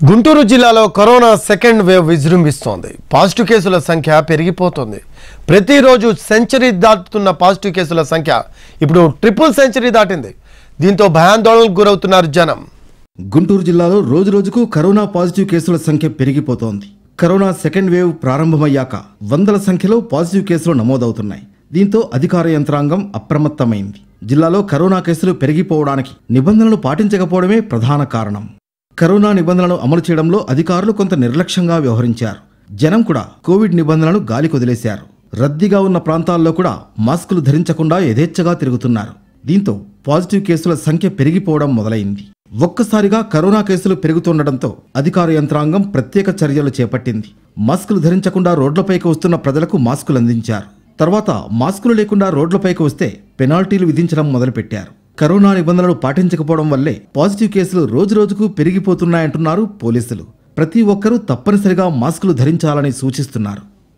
గుంటూరు జిల్లాలో corona second wave విజృంభిస్తోంది positive కేసుల సంఖ్య పెరిగిపోతోంది ప్రతిరోజు సెంచరీ దాటుతున్న పాజిటివ్ కేసుల సంఖ్య ఇప్పుడు ట్రిపుల్ సెంచరీ దాటింది దీంతో భయాందోళనకు గురవుతున్నారు జనం గుంటూరు జిల్లాలో రోజురోజుకు కరోనా పాజిటివ్ కేసుల సంఖ్య పెరిగిపోతోంది కరోనా సెకండ్ వేవ్ ప్రారంభమయ్యాక వందల సంఖ్యలో పాజిటివ్ కేసులు నమోదవుతున్నాయి దీంతో అధికార యంత్రాంగం అప్రమత్తమైంది జిల్లాలో కరోనా కేసులు పెరిగిపోవడానికి నిబంధనలు పాటించకపోవడమే ప్రధాన కారణం కరోనా నిబంధనలను అమలు చేయడంలో అధికారులు కొంత నిర్లక్ష్యంగా వ్యవహరించారు జనం కూడా కోవిడ్ నిబంధనలను గాలి కొదిలేశారు రద్దీగా ఉన్న ప్రాంతాల్లో కూడా మాస్కులు ధరించకుండా యథేచ్ఛగా తిరుగుతున్నారు దీంతో పాజిటివ్ కేసుల సంఖ్య పెరిగిపోవడం మొదలైంది ఒక్కసారిగా కరోనా కేసులు పెరుగుతుండటంతో అధికార యంత్రాంగం ప్రత్యేక చర్యలు చేపట్టింది మాస్కులు ధరించకుండా రోడ్లపైకి వస్తున్న ప్రజలకు మాస్కులు అందించారు తర్వాత మాస్కులు లేకుండా రోడ్లపైకి వస్తే పెనాల్టీలు విధించడం మొదలుపెట్టారు కరోనా నిబంధనలు పాటించకపోవడం వల్లే పాజిటివ్ కేసులు రోజురోజుకు పెరిగిపోతున్నాయంటున్నారు పోలీసులు ప్రతి ఒక్కరూ తప్పనిసరిగా మాస్కులు ధరించాలని సూచిస్తున్నారు